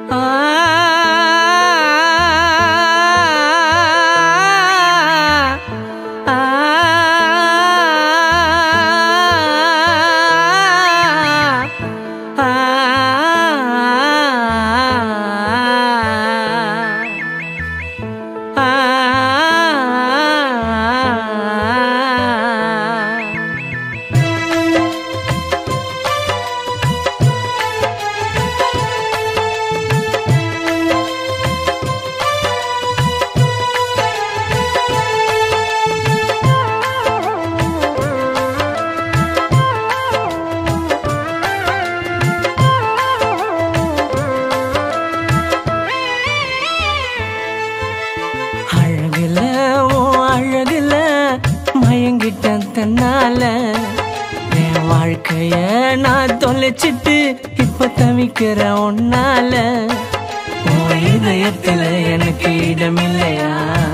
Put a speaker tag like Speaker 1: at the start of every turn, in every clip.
Speaker 1: அழகுல ஓ அழகுல மயங்கிட்டேன் தன்னால என் வாழ்க்கைய நான் தொலைச்சிட்டு இப்ப தவிக்கிற ஒன்னால உன் இதயத்துல எனக்கு இடமில்லையா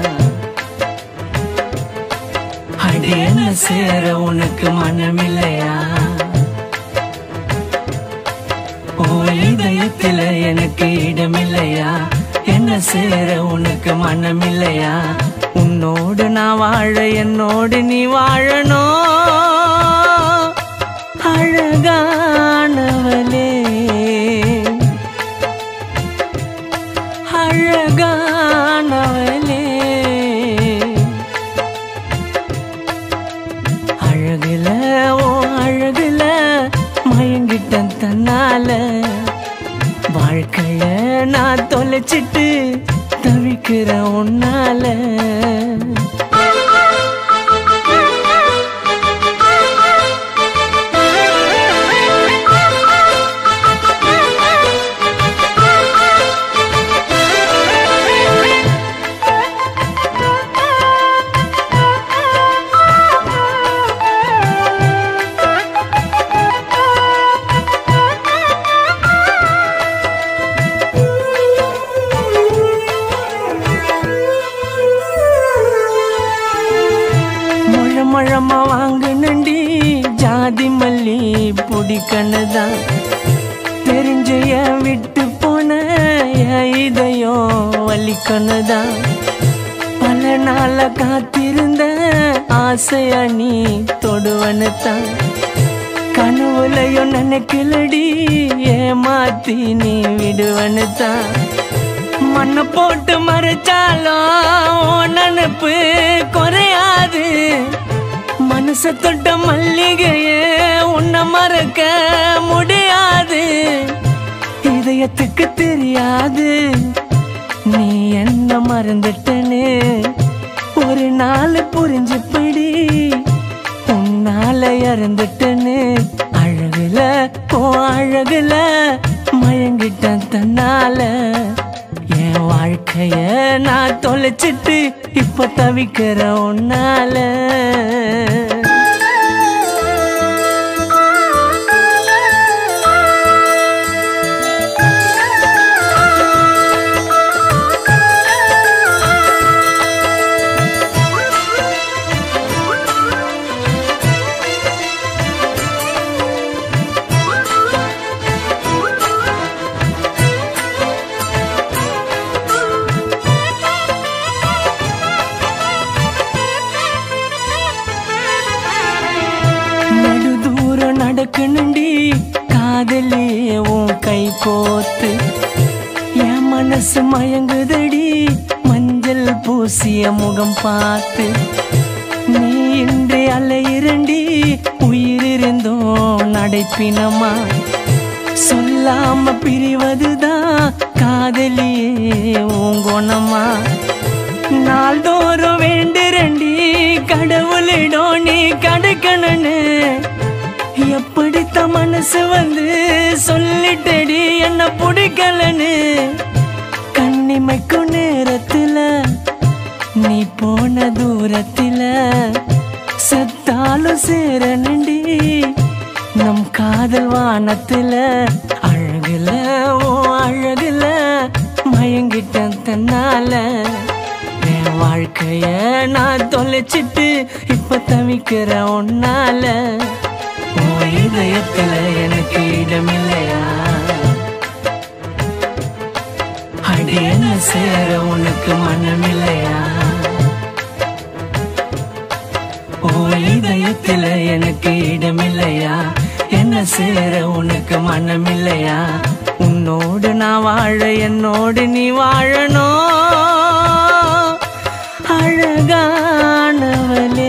Speaker 1: அடி என்ன சேர உனக்கு மனமில்லையா உன் இதயத்துல எனக்கு இடமில்லையா என்ன சேர உனக்கு மனமில்லையா உன்னோடு நான் வாழ என்னோடு நீ வாழணும் அழகானவளே அழகானவளே அழகுல ஓ அழகுல மயங்கிட்டேன் தன்னால வாழ்க்கைய நான் தொலைச்சிட்டு தவிக்கிற உன்னால முழ முழமா வாங்குனண்டி ஜாதி மல்லி பிடிக்கணுதான் தெரிஞ்ச என் விட்டு போன என் இதயம் வலிக்கணுதான் பல நாள காத்திருந்த ஆசையா நீ தொடுவனு தான் கனவுலையும் நினைக்கலடி ஏமாத்தி நீ விடுவனு தான் மண்ணை போட்டு மறைச்சாலும் உன் நினப்பு குறையாது மனச தொட்ட மல்லிகையே உன்னை மறக்க முடியாது இதயத்துக்கு தெரியாது நீ என்ன மறந்துட்டனு ஒரு நாள் புரிஞ்சுப்படி உன்னால இறந்துட்டனு அழகுல ஓ அழகுல மயங்கிட்டேன் தன்னால என் வாழ்க்கைய நான் தொலைச்சிட்டு இப்ப தவிக்கிற உன்னால நடு தூரம் நடக்கணுண்டி காதலியே உன் கை கோத்து என் மனசு மயங்குதடி மஞ்சள் பூசிய முகம் பார்த்து நீ இன்றி அலையிரண்டி உயிரிருந்தோம் நடைப்பினமா சொல்லாம பிரிவதுதான் காதலியே உன் குணமா நாள்தோறும் வேண்டுரண்டி கடவுளிடம் நீ கிடைக்கணும்னு எப்படித்த மனசு வந்து சொல்லிட்டடி என்ன பிடிக்கலன்னு கண்ணிமைக்கும் நேரத்துல நீ போன தூரத்துல செத்தாலும் சேரணுண்டி நம் காதல் வானத்துல அழகுல ஓ அழகுல மயங்கிட்டேன் தன்னால என் வாழ்க்கைய நான் தொலைச்சிட்டு இப்ப தவிக்கிற உன்னால உன் இதயத்துல எனக்கு இடமில்லையா அடி என்ன சேர உனக்கு மனமில்லையா ஓ இதயத்துல எனக்கு இடமில்லையா என்ன சேர உனக்கு மனமில்லையா உன்னோடு நான் வாழ என்னோடு நீ வாழணும் அழகானவளே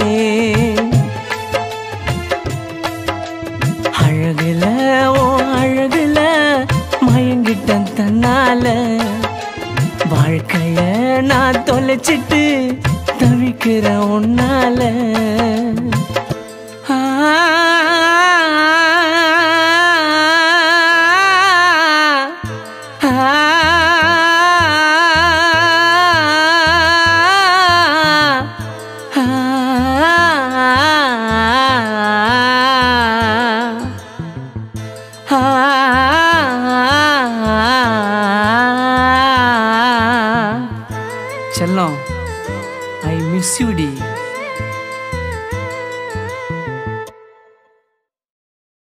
Speaker 1: அழகுல ஓ அழகுல மயங்கிட்டேன் தன்னால வாழ்க்கைய நான் தொலைச்சிட்டு தவிக்கிறேன் உன்னால ஆ, ஆ, செல்லம் ஐ மிஸ் யூ டி